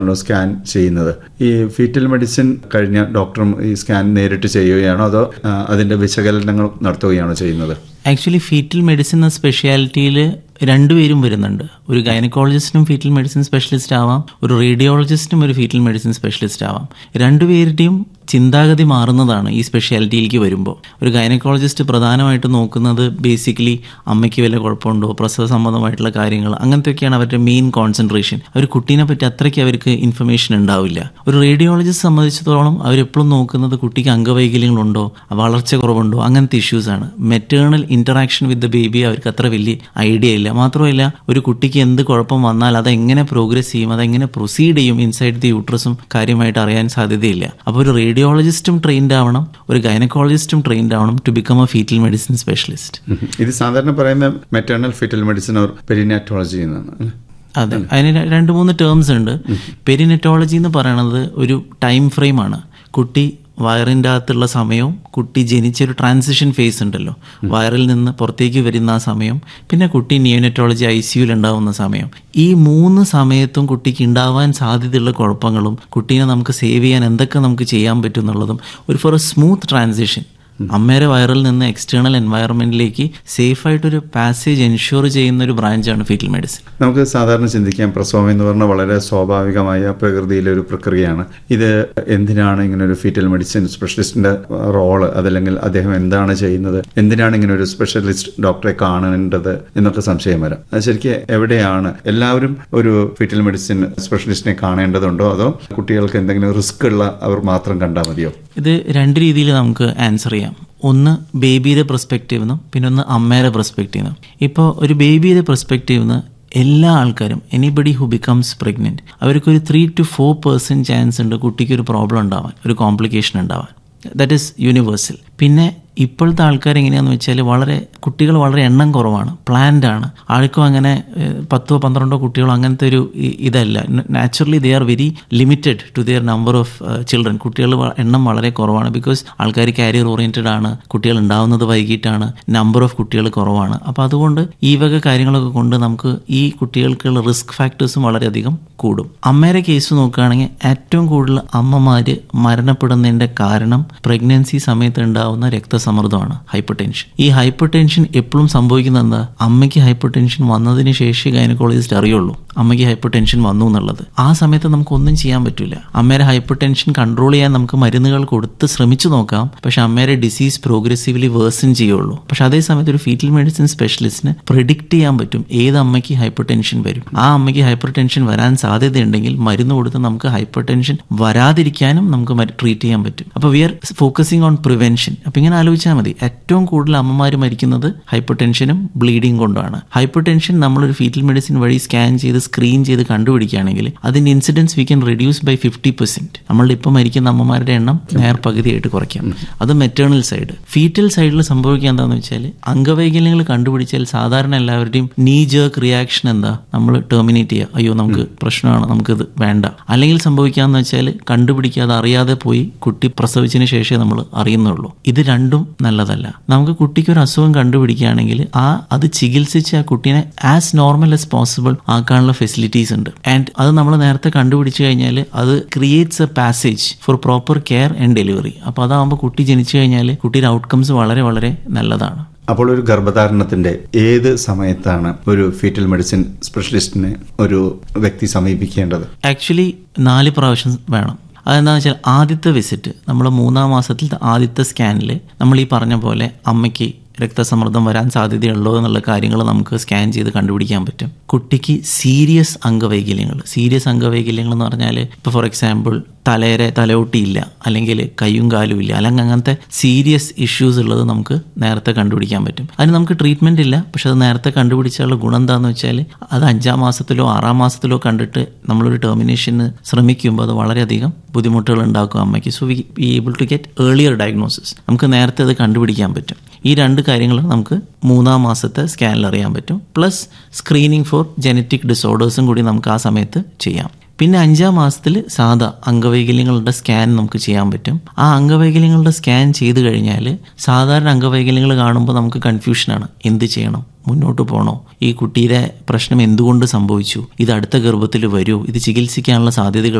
Scan ചെയ്യുന്നത് ഈ fetal medicine കഴിഞ്ഞ ഡോക്ടറും ഈ സ്കാൻ നേരിട്ട് ചെയ്യുകയാണോ അതോ ആ, അതിന്റെ വിശകലനങ്ങൾ നടത്തുകയാണോ ചെയ്യുന്നത് ആക്ച്വലി ഫീറ്റൽ മെഡിസിൻ എന്ന സ്പെഷ്യാലിറ്റിയിൽ രണ്ടുപേരും വരുന്നുണ്ട് ഒരു ഗൈനക്കോളജിസ്റ്റിനും ഫീറ്റൽ മെഡിസിൻ സ്പെഷ്യലിസ്റ്റ് ആവാം ഒരു റേഡിയോളജിസ്റ്റിനും ഒരു ഫീറ്റൽ മെഡിസിൻ സ്പെഷ്യലിസ്റ്റ് ആവാം രണ്ടുപേരുടെയും ചിന്താഗതി മാറുന്നതാണ് ഈ സ്പെഷ്യാലിറ്റിയിലേക്ക് വരുമ്പോൾ ഒരു ഗൈനക്കോളജിസ്റ്റ് പ്രധാനമായിട്ട് നോക്കുന്നത് ബേസിക്കലി അമ്മയ്ക്ക് വല്ല കുഴപ്പമുണ്ടോ പ്രസവ സംബന്ധമായിട്ടുള്ള കാര്യങ്ങൾ അങ്ങനത്തെയൊക്കെയാണ് അവരുടെ മെയിൻ കോൺസെൻട്രേഷൻ അവർ കുട്ടീനെ പറ്റി അത്രയ്ക്ക് അവർക്ക് ഇൻഫർമേഷൻ ഉണ്ടാവില്ല ഒരു റേഡിയോളജിസ്റ്റ് സംബന്ധിച്ചിടത്തോളം അവരെപ്പോഴും നോക്കുന്നത് കുട്ടിക്ക് അംഗവൈകല്യങ്ങളുണ്ടോ വളർച്ച കുറവുണ്ടോ അങ്ങനത്തെ ഇഷ്യൂസാണ് maternal interaction with the baby അവർക്ക് അത്ര വലിയ ഐഡിയ ഇല്ല മാത്രമല്ല ഒരു കുട്ടിക്ക് എന്ത് കുഴപ്പം വന്നാൽ അത് എങ്ങനെ പ്രോഗ്രസ് ചെയ്യും അതെങ്ങനെ പ്രൊസീഡ് ചെയ്യും ഇൻസൈഡ് ദി യൂട്രസും കാര്യമായിട്ട് അറിയാൻ സാധ്യതയില്ല അപ്പോൾ ഒരു റേഡിയോളജിസ്റ്റും ട്രെയിൻഡ് ആവണം ഒരു ഗൈനക്കോളജിസ്റ്റും ട്രെയിൻഡ് ആവണം to become a fetal medicine specialist ഇത് സാധാരണ പറയുന്ന maternal fetal medicine or perinatology എന്നാണ് അല്ലേ? അതെ അതിന് ര- രണ്ട് മൂന്ന് ടേംസ് ഉണ്ട് പെരിനെറ്റോളജി എന്ന് പറയണത് ഒരു ടൈം ഫ്രെയിമാണ് കുട്ടി വയറിൻ്റെ അകത്തുള്ള സമയവും കുട്ടി ജനിച്ചൊരു ട്രാൻസിഷൻ ഫേസ് ഉണ്ടല്ലോ വയറിൽ നിന്ന് പുറത്തേക്ക് വരുന്ന ആ സമയം പിന്നെ കുട്ടി നിയോനെറ്റോളജി ഐ സിയുൽ ഉണ്ടാവുന്ന സമയം ഈ മൂന്ന് സമയത്തും കുട്ടിക്ക് ഉണ്ടാവാൻ സാധ്യതയുള്ള കുഴപ്പങ്ങളും കുട്ടീനെ നമുക്ക് സേവ് ചെയ്യാൻ എന്തൊക്കെ നമുക്ക് ചെയ്യാൻ പറ്റും എന്നുള്ളതും ഒരു ഫോർ എ സ്മൂത്ത് ട്രാൻസിഷൻ അമ്മയുടെ വയറിൽ നിന്ന് എക്സ്റ്റേണൽ എൻവയറമെന്റിലേക്ക് സേഫ് ആയിട്ടൊരു പാസേജ് എൻഷുർ ചെയ്യുന്ന ഒരു ബ്രാഞ്ചാണ് ഫീറ്റൽ മെഡിസിൻ നമുക്ക് സാധാരണ ചിന്തിക്കാം പ്രസവം എന്ന് പറഞ്ഞാൽ വളരെ സ്വാഭാവികമായ പ്രകൃതിയിലെ ഒരു പ്രക്രിയയാണ് ഇത് എന്തിനാണ് ഇങ്ങനെ ഒരു ഫീറ്റൽ മെഡിസിൻ സ്പെഷ്യലിസ്റ്റിന്റെ റോള് അതല്ലെങ്കിൽ അദ്ദേഹം എന്താണ് ചെയ്യുന്നത് എന്തിനാണ് ഇങ്ങനെ ഒരു സ്പെഷ്യലിസ്റ്റ് ഡോക്ടറെ കാണേണ്ടത് എന്നൊക്കെ സംശയം വരാം അത് ശരിക്കും എവിടെയാണ് എല്ലാവരും ഒരു ഫീറ്റൽ മെഡിസിൻ സ്പെഷ്യലിസ്റ്റിനെ കാണേണ്ടതുണ്ടോ അതോ കുട്ടികൾക്ക് എന്തെങ്കിലും റിസ്ക് ഉള്ള അവർ മാത്രം കണ്ടാൽ മതിയോ ഇത് രണ്ട് രീതിയിൽ നമുക്ക് ആൻസർ ചെയ്യാം ഒന്ന് ബേബിയുടെ പെർസ്പെക്റ്റീവ് നിന്നും പിന്നെ ഒന്ന് അമ്മയുടെ പെർസ്പെക്റ്റീവ് നിന്നും ഇപ്പോൾ ഒരു ബേബിയുടെ പെർസ്പെക്റ്റീവ് നിന്ന് എല്ലാ ആൾക്കാരും എനിബഡി ഹു ബിക്കംസ് പ്രഗ്നൻറ്റ് അവർക്കൊരു three two four percent chance ഉണ്ട് കുട്ടിക്ക് ഒരു പ്രോബ്ലം ഉണ്ടാവാൻ ഒരു കോംപ്ലിക്കേഷൻ ഉണ്ടാവാൻ ദാറ്റ് ഈസ് യൂണിവേഴ്സൽ പിന്നെ ഇപ്പോഴത്തെ ആൾക്കാർ എങ്ങനെയാണെന്ന് വെച്ചാൽ വളരെ കുട്ടികൾ വളരെ എണ്ണം കുറവാണ് പ്ലാൻഡ് ആണ് ആർക്കും അങ്ങനെ ഏഹ്, പത്തോ പന്ത്രണ്ടോ കുട്ടികളോ അങ്ങനത്തെ ഒരു ഇ- ഇതല്ല naturally they are very limited to their number of children കുട്ടികൾ വ- എണ്ണം വളരെ കുറവാണ് ബിക്കോസ് ആൾക്കാർ കാരിയർ ഓറിയൻറ്റഡ് ആണ് കുട്ടികൾ ഉണ്ടാവുന്നത് വൈകിട്ടാണ് നമ്പർ ഓഫ് കുട്ടികൾ കുറവാണ് അപ്പോൾ അതുകൊണ്ട് ഈ വക കാര്യങ്ങളൊക്കെ കൊണ്ട് നമുക്ക് ഈ കുട്ടികൾക്കുള്ള റിസ്ക് ഫാക്ടേഴ്സും വളരെയധികം കൂടും അമ്മയുടെ കേസ് നോക്കുകയാണെങ്കിൽ ഏറ്റവും കൂടുതൽ അമ്മമാർ മരണപ്പെടുന്നതിൻ്റെ കാരണം പ്രഗ്നൻസി സമയത്ത് ഉണ്ടാവുന്ന രക്തസമ്മർദ്ദമാണ് ഹൈപ്പർ ടെൻഷൻ ഈ ഹൈപ്പർ ടെൻഷൻ എപ്പോഴും സംഭവിക്കുന്നത് എന്താ അമ്മയ്ക്ക് ഹൈപ്പർ ടെൻഷൻ വന്നതിന് ശേഷം ഗൈനക്കോളജിസ്റ്റ് അറിയുള്ളൂ അമ്മയ്ക്ക് ഹൈപ്പർ ടെൻഷൻ വന്നു എന്നുള്ളത് ആ സമയത്ത് നമുക്ക് ഒന്നും ചെയ്യാൻ പറ്റില്ല അമ്മയുടെ ഹൈപ്പർ ടെൻഷൻ കൺട്രോൾ ചെയ്യാൻ നമുക്ക് മരുന്നുകൾ കൊടുത്ത് ശ്രമിച്ചു നോക്കാം പക്ഷെ അമ്മയുടെ ഡിസീസ് പ്രോഗ്രസീവ്ലി വേഴ്സൺ ചെയ്യുള്ളൂ പക്ഷെ അതേ സമയത്ത് ഒരു ഫീറ്റൽ മെഡിസിൻ സ്പെഷ്യലിസ്റ്റിന് പ്രിഡിക്റ്റ് ചെയ്യാൻ പറ്റും ഏത് അമ്മയ്ക്ക് ഹൈപ്പർ ടെൻഷൻ വരും ആ അമ്മയ്ക്ക് ഹൈപ്പർ ടെൻഷൻ വരാൻ സാധ്യതയുണ്ടെങ്കിൽ മരുന്ന് കൊടുത്ത് നമുക്ക് ഹൈപ്പർ ടെൻഷൻ വരാതിരിക്കാനും നമുക്ക് ട്രീറ്റ് ചെയ്യാൻ പറ്റും അപ്പോൾ we are focusing on prevention അപ്പം ഇങ്ങനെ ആലോചിച്ചാൽ മതി ഏറ്റവും കൂടുതൽ അമ്മമാർ മരിക്കുന്നത് ഹൈപ്പർ ടെൻഷനും ബ്ലീഡിങ് കൊണ്ടാണ് ഹൈപ്പർ ടെൻഷൻ നമ്മളൊരു ഫീറ്റൽ മെഡിസിൻ വഴി സ്കാൻ ചെയ്ത് സ്ക്രീൻ ചെയ്ത് കണ്ടുപിടിക്കുകയാണെങ്കിൽ അതിന്റെ incidence we can reduce by fifty percent നമ്മളുടെ ഇപ്പം മരിക്കുന്ന അമ്മമാരുടെ എണ്ണം നേർ പകുതിയായിട്ട് കുറയ്ക്കാം അത് മെറ്റേണൽ സൈഡ് ഫീറ്റൽ സൈഡിൽ സംഭവിക്കുക എന്താണെന്ന് വെച്ചാൽ അംഗവൈകല്യങ്ങൾ കണ്ടുപിടിച്ചാൽ സാധാരണ എല്ലാവരുടെയും നീ ജേർക്ക് റിയാക്ഷൻ എന്താ നമ്മൾ ടെർമിനേറ്റ് ചെയ്യുക അയ്യോ നമുക്ക് പ്രശ്നമാണ് നമുക്കിത് വേണ്ട അല്ലെങ്കിൽ സംഭവിക്കാന്ന് വെച്ചാൽ കണ്ടുപിടിക്കാതെ അറിയാതെ പോയി കുട്ടി പ്രസവിച്ചതിന് ശേഷമേ നമ്മൾ അറിയുന്നുള്ളൂ ഇത് രണ്ടും നല്ലതല്ല നമുക്ക് കുട്ടിക്ക് ഒരു അസുഖം കണ്ടുപിടിക്കുകയാണെങ്കിൽ ആ അത് ചികിത്സിച്ച് ആ കുട്ടീനെ ആസ് നോർമൽ ആസ് പോസിബിൾ ആക്കാനുള്ള ഫെസിലിറ്റീസ് ഉണ്ട് ആൻഡ് അത് നമ്മൾ നേരത്തെ കണ്ടുപിടിച്ചു കഴിഞ്ഞാൽ അത് creates a passage for proper care and delivery അപ്പോൾ അതാകുമ്പോൾ കുട്ടി ജനിച്ചു കഴിഞ്ഞാൽ കുട്ടിയുടെ ഔട്ട്കംസ് വളരെ വളരെ നല്ലതാണ് അപ്പോൾ ഒരു ഗർഭധാരണത്തിന്റെ ഏത് സമയത്താണ് ഒരു ഫീറ്റൽ മെഡിസിൻ സ്പെഷ്യലിസ്റ്റിനെ ഒരു വ്യക്തി സമീപിക്കേണ്ടത് ആക്ച്വലി നാല് പ്രാവശ്യം വേണം അതെന്താണെന്ന് വെച്ചാൽ ആദ്യത്തെ വിസിറ്റ് നമ്മൾ മൂന്നാം മാസത്തിലത്തെ ആദ്യത്തെ സ്കാനിൽ നമ്മൾ ഈ പറഞ്ഞ പോലെ അമ്മയ്ക്ക് രക്തസമ്മർദ്ദം വരാൻ സാധ്യതയുള്ളോ എന്നുള്ള കാര്യങ്ങൾ നമുക്ക് സ്കാൻ ചെയ്ത് കണ്ടുപിടിക്കാൻ പറ്റും കുട്ടിക്ക് സീരിയസ് അംഗവൈകല്യങ്ങൾ സീരിയസ് അംഗവൈകല്യങ്ങൾ എന്ന് പറഞ്ഞാൽ ഇപ്പോൾ ഫോർ എക്സാമ്പിൾ തലയുടെ തലയൊട്ടിയില്ല അല്ലെങ്കിൽ കയ്യും കാലും ഇല്ല അല്ലെങ്കിൽ അങ്ങനത്തെ സീരിയസ് ഇഷ്യൂസ് ഉള്ളത് നമുക്ക് നേരത്തെ കണ്ടുപിടിക്കാൻ പറ്റും അതിന് നമുക്ക് ട്രീറ്റ്മെന്റ് ഇല്ല പക്ഷെ അത് നേരത്തെ കണ്ടുപിടിച്ചാലുള്ള ഗുണം എന്താണെന്ന് വെച്ചാൽ അത് അഞ്ചാം മാസത്തിലോ ആറാം മാസത്തിലോ കണ്ടിട്ട് നമ്മളൊരു ടെർമിനേഷന് ശ്രമിക്കുമ്പോൾ അത് വളരെയധികം ബുദ്ധിമുട്ടുകൾ ഉണ്ടാക്കും അമ്മയ്ക്ക് so we be able to get earlier diagnosis നമുക്ക് നേരത്തെ അത് കണ്ടുപിടിക്കാൻ പറ്റും ഈ രണ്ട് കാര്യങ്ങൾ നമുക്ക് മൂന്നാം മാസത്തെ സ്കാനിൽ അറിയാൻ പറ്റും പ്ലസ് സ്ക്രീനിങ് ഫോർ ജനറ്റിക് ഡിസോർഡേഴ്സും കൂടി നമുക്ക് ആ സമയത്ത് ചെയ്യാം പിന്നെ അഞ്ചാം മാസത്തിൽ സാധാ അംഗവൈകല്യങ്ങളുടെ സ്കാൻ നമുക്ക് ചെയ്യാൻ പറ്റും ആ അംഗവൈകല്യങ്ങളുടെ സ്കാൻ ചെയ്ത് കഴിഞ്ഞാൽ സാധാരണ അംഗവൈകല്യങ്ങൾ കാണുമ്പോൾ നമുക്ക് കൺഫ്യൂഷനാണ് എന്ത് ചെയ്യണം മുന്നോട്ട് പോകണോ ഈ കുട്ടിയുടെ പ്രശ്നം എന്തുകൊണ്ട് സംഭവിച്ചു ഇത് അടുത്ത ഗർഭത്തിൽ വരുമോ ഇത് ചികിത്സിക്കാനുള്ള സാധ്യതകൾ